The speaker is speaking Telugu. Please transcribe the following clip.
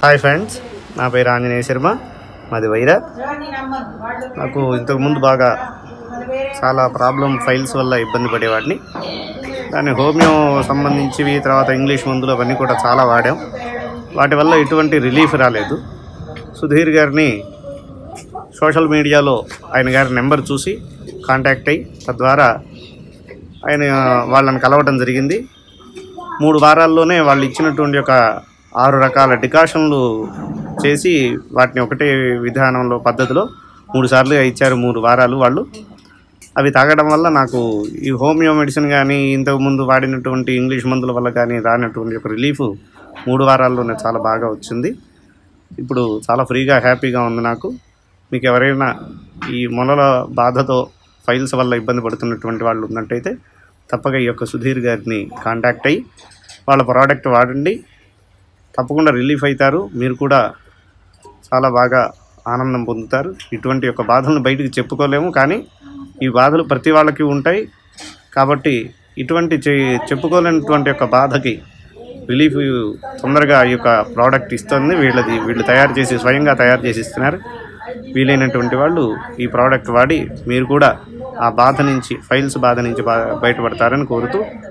హాయ్ ఫ్రెండ్స్ నా పేరు ఆంజనేయ శర్మ మాది వైరా నాకు ఇంతకుముందు బాగా చాలా ప్రాబ్లం ఫైల్స్ వల్ల ఇబ్బంది పడేవాడిని దాని హోమియో సంబంధించివి తర్వాత ఇంగ్లీష్ మందులు అవన్నీ కూడా చాలా వాడాం వాటి వల్ల ఎటువంటి రిలీఫ్ రాలేదు సుధీర్ గారిని సోషల్ మీడియాలో ఆయన గారి నెంబర్ చూసి కాంటాక్ట్ అయ్యి తద్వారా ఆయన వాళ్ళని కలవడం జరిగింది మూడు వారాల్లోనే వాళ్ళు ఇచ్చినటువంటి ఒక ఆరు రకాల డికాషన్లు చేసి వాటిని ఒకటే విధానంలో పద్ధతిలో మూడు సార్లు ఇచ్చారు మూడు వారాలు వాళ్ళు అవి తాగడం వల్ల నాకు ఈ హోమియో మెడిసిన్ కానీ ఇంతకుముందు వాడినటువంటి ఇంగ్లీష్ మందుల వల్ల కానీ రానటువంటి ఒక రిలీఫ్ మూడు వారాల్లోనే చాలా బాగా వచ్చింది ఇప్పుడు చాలా ఫ్రీగా హ్యాపీగా ఉంది నాకు మీకు ఎవరైనా ఈ మొలల బాధతో ఫైల్స్ వల్ల ఇబ్బంది పడుతున్నటువంటి వాళ్ళు ఉన్నట్టయితే తప్పక ఈ యొక్క సుధీర్ గారిని కాంటాక్ట్ అయ్యి వాళ్ళ ప్రోడక్ట్ వాడండి తప్పకుండా రిలీఫ్ అవుతారు మీరు కూడా చాలా బాగా ఆనందం పొందుతారు ఇటువంటి యొక్క బాధలను బయటికి చెప్పుకోలేము కానీ ఈ బాధలు ప్రతి వాళ్ళకి ఉంటాయి కాబట్టి ఇటువంటి చె- చెప్పుకోలేనటువంటి యొక్క బాధకి రిలీఫ్ తొందరగా ఈ యొక్క ప్రోడక్ట్ ఇస్తుంది వీళ్ళది వీళ్ళు తయారు చేసి స్వయంగా తయారు చేసి ఇస్తున్నారు వీలైనటువంటి వాళ్ళు ఈ ప్రోడక్ట్ వాడి మీరు కూడా ఆ బాధ నుంచి ఫైల్స్ బాధ నుంచి బా- బయటపడతారని కోరుతూ